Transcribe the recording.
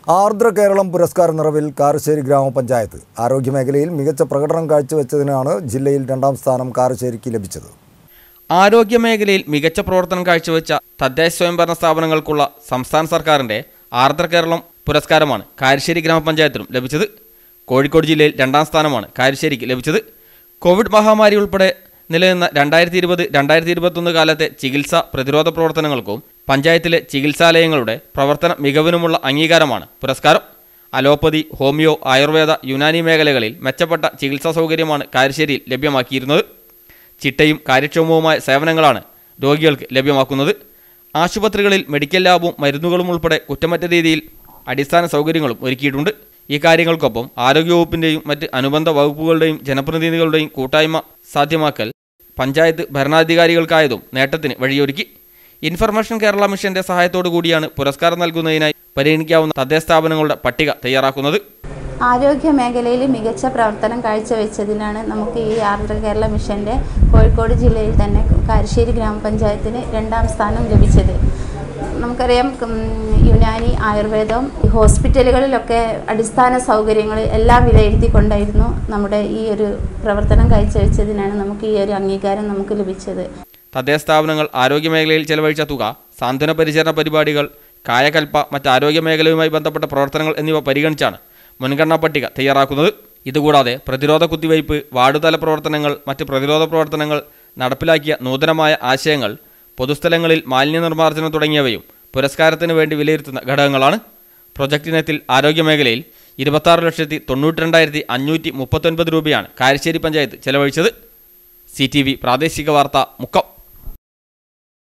ആർദ്ര കേരളം പുരസ്കാര നിറവിൽ കാരശ്ശേരി ഗ്രാമപഞ്ചായത്ത് ആരോഗ്യമേഖലയിൽ മികച്ച പ്രകടനം കാഴ്ചവെച്ചതിനാണ് ജില്ലയിൽ രണ്ടാം സ്ഥാനം കാരശ്ശേരിക്ക് ലഭിച്ചത് ആരോഗ്യമേഖലയിൽ മികച്ച പ്രവർത്തനം കാഴ്ചവെച്ച തദ്ദേശ സ്വയംഭരണ സ്ഥാപനങ്ങൾക്കുള്ള സംസ്ഥാന സർക്കാരിന്റെ ആർദ്ര കേരളം പുരസ്കാരമാണ് കാരശ്ശേരി ഗ്രാമപഞ്ചായത്തിനും ലഭിച്ചത് കോഴിക്കോട് ജില്ലയിൽ രണ്ടാം സ്ഥാനമാണ് കാരശ്ശേരിക്ക് ലഭിച്ചത് കോവിഡ് മഹാമാരി ഉൾപ്പെടെ നിലനിന്ന രണ്ടായിരത്തി ഇരുപത് രണ്ടായിരത്തി ഇരുപത്തൊന്ന് കാലത്തെ ചികിത്സ പ്രതിരോധ പ്രവർത്തനങ്ങൾക്കും പഞ്ചായത്തിലെ ചികിത്സാലയങ്ങളുടെ പ്രവർത്തന മികവിനുമുള്ള അംഗീകാരമാണ് പുരസ്കാരം അലോപ്പതി ഹോമിയോ ആയുർവേദ യുനാനി മേഖലകളിൽ മെച്ചപ്പെട്ട ചികിത്സാ സൗകര്യമാണ് കാരശ്ശേരിയിൽ ലഭ്യമാക്കിയിരുന്നത് ചിട്ടയും കാര്യക്ഷമവുമായ സേവനങ്ങളാണ് രോഗികൾക്ക് ലഭ്യമാക്കുന്നത് ആശുപത്രികളിൽ മെഡിക്കൽ ലാബും മരുന്നുകളും ഉൾപ്പെടെ കുറ്റമറ്റ രീതിയിൽ അടിസ്ഥാന സൗകര്യങ്ങളും ഒരുക്കിയിട്ടുണ്ട് ഈ കാര്യങ്ങൾക്കൊപ്പം ആരോഗ്യവകുപ്പിന്റെയും മറ്റ് അനുബന്ധ വകുപ്പുകളുടെയും ജനപ്രതിനിധികളുടെയും കൂട്ടായ്മ സാധ്യമാക്കൽ പഞ്ചായത്ത് ഭരണാധികാരികൾക്കായതും നേട്ടത്തിന് വഴിയൊരുക്കി ഇൻഫർമേഷൻ കേരള മിഷന്റെ സഹായത്തോടു കൂടിയാണ് പുരസ്കാരം നൽകുന്നതിനായി പരിഗണിക്കാവുന്ന തദ്ദേശ സ്ഥാപനങ്ങളുടെ പട്ടിക തയ്യാറാക്കുന്നത് ആരോഗ്യ മേഖലയിൽ മികച്ച പ്രവർത്തനം കാഴ്ചവെച്ചതിനാണ് നമുക്ക് ഈ ആർദ്ര കേരള മിഷൻ്റെ കോഴിക്കോട് ജില്ലയിൽ തന്നെ കാരശ്ശേരി ഗ്രാമപഞ്ചായത്തിന് രണ്ടാം സ്ഥാനം ലഭിച്ചത് നമുക്കറിയാം ഉം, യുനാനി ആയുർവേദം ഈ ഹോസ്പിറ്റലുകളിലൊക്കെ അടിസ്ഥാന സൗകര്യങ്ങൾ എല്ലാം വിലയിരുത്തിക്കൊണ്ടായിരുന്നു നമ്മുടെ ഈ ഒരു പ്രവർത്തനം കാഴ്ചവെച്ചതിനാണ് നമുക്ക് ഈ ഒരു അംഗീകാരം നമുക്ക് ലഭിച്ചത് തദ്ദേശ സ്ഥാപനങ്ങൾ ആരോഗ്യമേഖലയിൽ ചെലവഴിച്ച തുക സാന്ത്വന പരിചരണ പരിപാടികൾ കായകൽപ്പ മറ്റ് ആരോഗ്യ മേഖലയുമായി ബന്ധപ്പെട്ട പ്രവർത്തനങ്ങൾ എന്നിവ പരിഗണിച്ചാണ് മുൻഗണനാ പട്ടിക തയ്യാറാക്കുന്നത് ഇതുകൂടാതെ പ്രതിരോധ കുത്തിവയ്പ് വാർഡുതല പ്രവർത്തനങ്ങൾ മറ്റ് പ്രതിരോധ പ്രവർത്തനങ്ങൾ നടപ്പിലാക്കിയ നൂതനമായ ആശയങ്ങൾ പൊതുസ്ഥലങ്ങളിൽ മാലിന്യ നിർമ്മാർജ്ജനം തുടങ്ങിയവയും പുരസ്കാരത്തിന് വേണ്ടി വിലയിരുത്തുന്ന ഘടകങ്ങളാണ് പ്രൊജക്ട് ഇനത്തിൽ ആരോഗ്യമേഖലയിൽ ഇരുപത്താറ് ലക്ഷത്തി തൊണ്ണൂറ്റി രണ്ടായിരത്തി അഞ്ഞൂറ്റി മുപ്പത്തൊൻപത് രൂപയാണ് കാരശ്ശേരി പഞ്ചായത്ത് ചെലവഴിച്ചത് സി ടി വി പ്രാദേശിക വാർത്ത മുക്കം